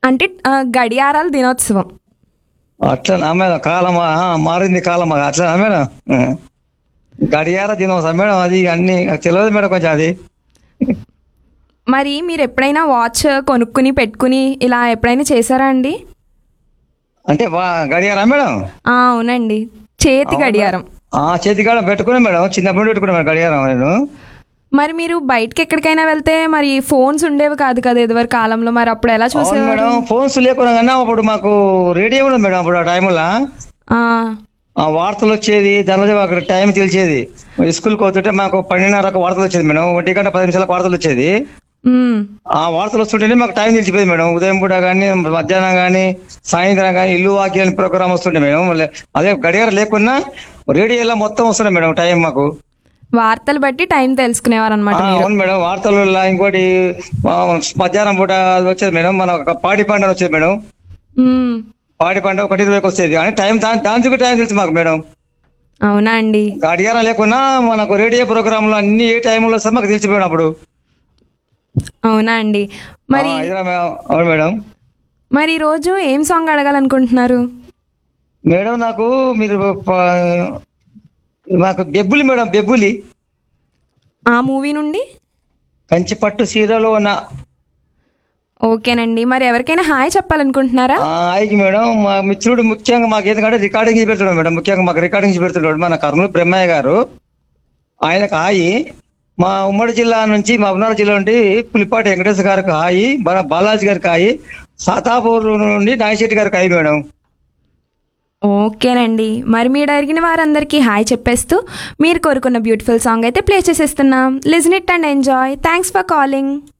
అంటే ఆ, గడియారాల దినోత్సవం అట్లా మేడం కాలం ఆ, మారింది కాలం అట్లా మేడం ఆ. గడియార దినోత్సవం మేడం అది అన్ని తెలియదు మేడం కొంచెం అది మరి మీరు ఎప్పుడైనా వాచ్ కొనుక్కుని పెట్టుకుని ఇలా ఎప్పుడైనా చేశారా అండి అంటే వా- గడియారా మేడం ఆ, అవునండి చేతి గడియారం ఆ చేతికాడ పెట్టుకున్నా మేడం చిన్నప్పుడు పెట్టుకున్నా మేడం గడియారం నేను మరి మీరు బయటకి ఎక్కడికైనా వెళ్తే మరి ఫోన్స్ ఉండేవి కాదు కదా ఇదివరకు కాలంలో మరి అప్పుడు ఎలా అవును చూసేవారు మేడం ఫోన్స్ లేకుండా కానీ అప్పుడు మాకు రేడియో ఉండదు మేడం అప్పుడు ఆ టైంలో ఆ, ఆ వార్తలు వచ్చేది దానిలో అక్కడ టైం తెలిసేది స్కూల్కి పోతుంటే మాకు పన్నెండున్నరకు వార్తలు వచ్చేది మేడం ఒంటి గంట పది నిమిషాలకు వార్తలు వచ్చేది ఉమ్, ఆ వార్తలు వస్తుంటేనే మాకు టైం తెలిసిపోయింది మేడం ఉదయం పూట కానీ మధ్యాహ్నం కానీ సాయంత్రం కానీ ఇల్లు వాక్యాలని ప్రోగ్రామ్ వస్తుండే మేడం లే- అదే గడియారం లేకున్నా రేడియోలో మొత్తం వస్తుండే మేడం టైం మాకు వార్తలు బట్టి టైం తెలుసుకునేవారు ఆ, అనమాట అవును మేడం వార్తలు ఇంకోటి ఆ, మధ్యాహ్నం పూట అది వచ్చేది మేడం మన ఒక పాడి పండుగ వచ్చేది మేడం పాడి పండుగ ఒకటి ఇరవైకి వచ్చేది కానీ టైం దాని దానికి టైం తెలుసు మాకు మేడం అవునా అండి గడియారం లేకున్నా మనకు రేడియో ప్రోగ్రామ్ లో అన్ని ఏ టైంలో వస్తే మాకు తెలిసిపోయాడు అప్పుడు అవునా అండి మరి ఆ, ఇదిరా మేడం. అవును మేడం మరి ఈ రోజు ఏం సాంగ్ అడగాలనుకుంటున్నారు మేడం నాకు మీరు ప- మాకు బెబ్బులి మేడం బెబ్బులి ఆ మూవీ నుండి కంచి పట్టు సీరలో ఉన్న ఓకేనండి మరి ఎవరికైనా హాయ్ చెప్పాలనుకుంటున్నారా ఆ ఆయనకి మేడం మా మిత్రుడు ముఖ్యంగా మాకు ఎందుకంటే రికార్డింగ్ చేసి పెడుతున్నాడు మేడం ముఖ్యంగా మాకు రికార్డింగ్ చేసి పెడుతున్నాడు మన కర్నూలు బ్రహ్మయ్య గారు ఆయనకు హాయి మా ఉమ్మడి జిల్లా నుంచి మా ఉమ్మడి జిల్లా నుండి పులిపాటి వెంకటేశ్వర గారికి హాయి మన బాలాజీ గారికి హాయి సాతాపూర్ నుండి నాయశెట్టి గారికి హాయి మేడం ఓకేనండి మరి మీరు అడిగిన వారందరికీ హాయ్ చెప్పేస్తూ మీరు కోరుకున్న బ్యూటిఫుల్ సాంగ్ అయితే ప్లే చేసేస్తున్నాం listen it and enjoy thanks for calling